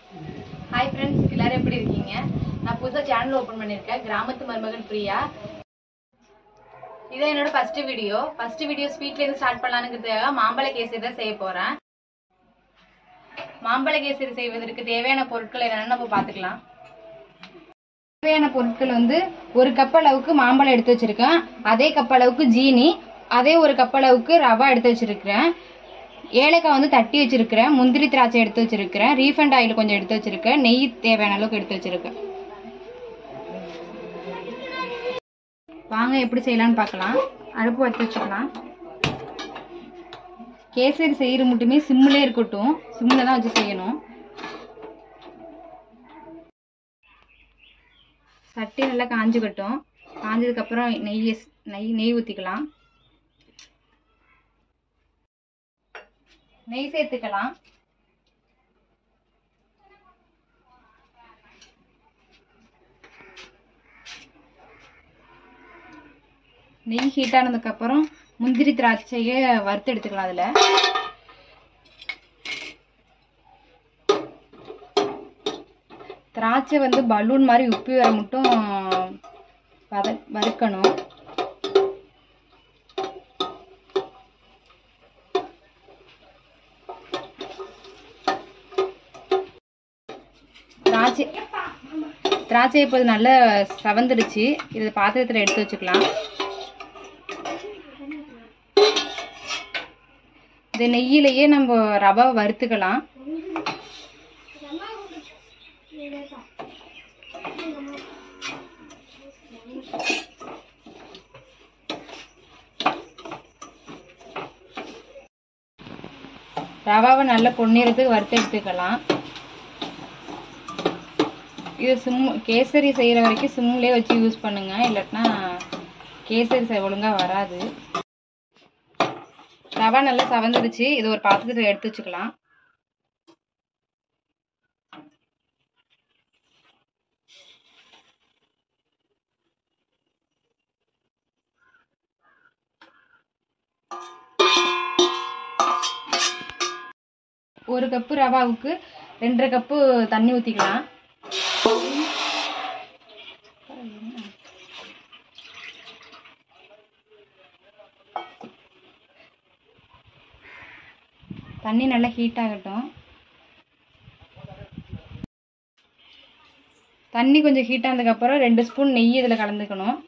hi friends எல்லாரும் எப்படி இருக்கீங்க நான் புதுசா சேனல் ஓபன் பண்ணிருக்கேன் கிராமத்து மருமகள் பிரியா இதான் என்னோட ஃபர்ஸ்ட் வீடியோ ஃபர்ஸ்ட் வீடியோ ஸ்வீட்ல இருந்து ஸ்டார்ட் பண்ணலாம்ங்கிறதுக்காக மாம்பழ கேசரி தான் செய்ய போறேன் மாம்பழ கேசரி செய்வதற்கு தேவையான பொருட்கள் என்னன்னு நம்ம பாத்துக்கலாம் தேவையான பொருட்கள் வந்து ஒரு கப் அளவுக்கு மாம்பழம் எடுத்து வச்சிருக்கேன் அதே கப் அளவுக்கு ஜீனி அதே ஒரு கப் அளவுக்கு ரவா எடுத்து வச்சிருக்கிறேன் ஏலக்காய் வந்து தட்டி வச்சிருக்கிறேன் முந்திரி திராட்சை எடுத்து வச்சிருக்கிறேன் ரீஃபண்ட் ஆயில் கொஞ்சம் எடுத்து வச்சிருக்கேன் நெய் தேவையான அளவுக்கு எடுத்து வச்சிருக்கேன் வாங்க எப்படி செய்யலாம்னு பார்க்கலாம் அடுப்பு வச்சு வச்சுக்கலாம் கேசரி செய்யற மட்டுமே சிம்மிலே இருக்கட்டும் சிம்மில் தான் வச்சு செய்யணும் சட்டி நல்லா காஞ்சுக்கட்டும் காஞ்சதுக்கப்புறம் நெய் நெய் நெய் ஊற்றிக்கலாம் நெய் சேர்த்துக்கலாம் நெய் ஹீட் ஆனதுக்கப்புறம் முந்திரி திராட்சையை வறுத்து எடுத்துக்கலாம் அதில் திராட்சை வந்து பலூன் மாதிரி உப்பி வர மட்டும் வத வறுக்கணும் திராட்சை திராட்சை இப்போது நல்லா சவந்துடுச்சு இதை பாத்திரத்தில் எடுத்து வச்சுக்கலாம் இந்த நெய்யிலேயே நம்ம ரவை வறுத்துக்கலாம் ரவாவை நல்ல பொன்னிறத்துக்கு வறுத்து எடுத்துக்கலாம் இது சிம் கேசரி செய்கிற வரைக்கும் சிம்லேயே வச்சு யூஸ் பண்ணுங்க இல்லாட்டினா கேசரி செ- ஒழுங்கா வராது ரவா நல்லா சவந்துடுச்சு இது ஒரு பாத்திரத்தில் எடுத்து வச்சுக்கலாம் ஒரு கப்பு ரவாவுக்கு ரெண்டரை கப்பு தண்ணி ஊற்றிக்கலாம் தண்ணி நல்லா ஹீட் ஆகட்டும் தண்ணி கொஞ்சம் ஹீட் ஆனதுக்கப்புறம் ரெண்டு ஸ்பூன் நெய் இதில் கலந்துக்கணும்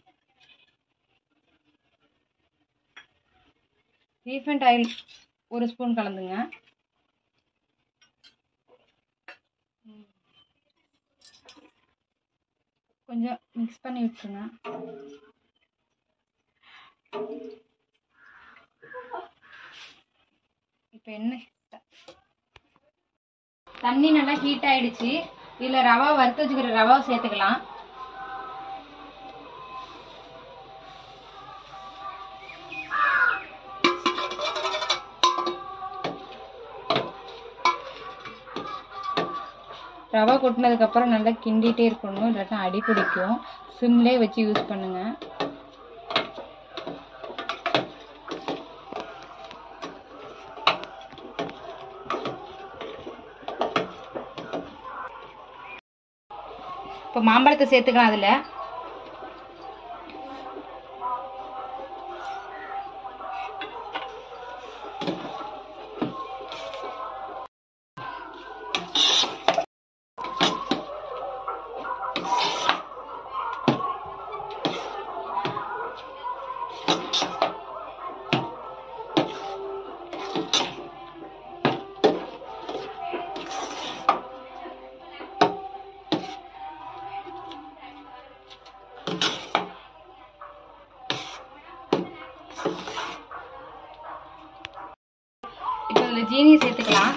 ரீஃபண்ட் ஆயில் ஒரு ஸ்பூன் கலந்துங்க கொஞ்சம் மிக்ஸ் பண்ணி விட்டுருங்க இப்போ என்ன தண்ணி நல்லா ஹீட் ஆயிடுச்சு இதில் ரவா வறுத்து வச்சுக்கிற ரவாவை சேர்த்துக்கலாம் ரவா கொட்டினதுக்கப்புறம் நல்லா கிண்டிகிட்டே இருக்கணும் இல்லாட்டா அடி பிடிக்கும் சிம்லேயே வச்சு யூஸ் பண்ணுங்க இப்போ மாம்பழத்தை சேர்த்துக்கலாம் அதில் இப்போ இதில் ஜீனியை சேர்த்துக்கலாம்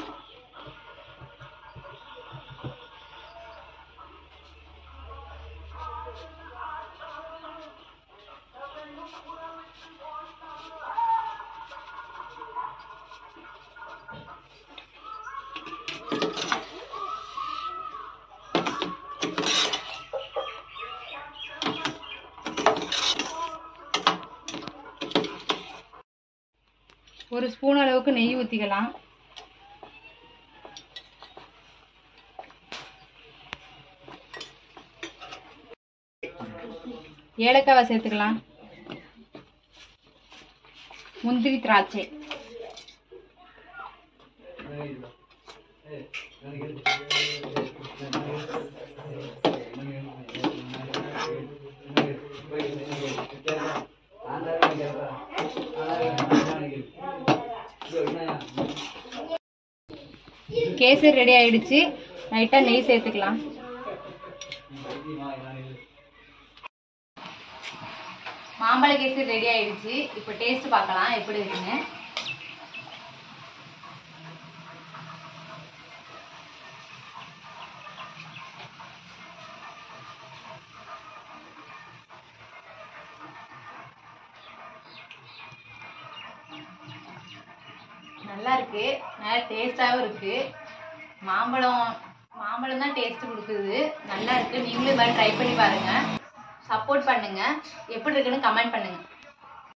ஒரு ஸ்பூன் அளவுக்கு நெய் ஊற்றிக்கலாம் ஏலக்காவை சேர்த்துக்கலாம் முந்திரி திராட்சை கேசரி ரெடி ஆயிடுச்சு லைட்டா நெய் சேர்த்துக்கலாம் மாம்பழ கேசரி ரெடி ஆயிடுச்சு இப்போ டேஸ்ட் பார்க்கலாம் எப்படி இருக்குன்னு நல்லா இருக்கு நல்லா டேஸ்டாகவும் இருக்கு மாம்பழம் மாம்பழம் தான் டேஸ்ட் கொடுக்குது நல்லா இருக்கு நீங்களும் இது மாதிரி ட்ரை பண்ணி பாருங்க சப்போர்ட் பண்ணுங்க எப்படி இருக்குன்னு கமெண்ட் பண்ணுங்க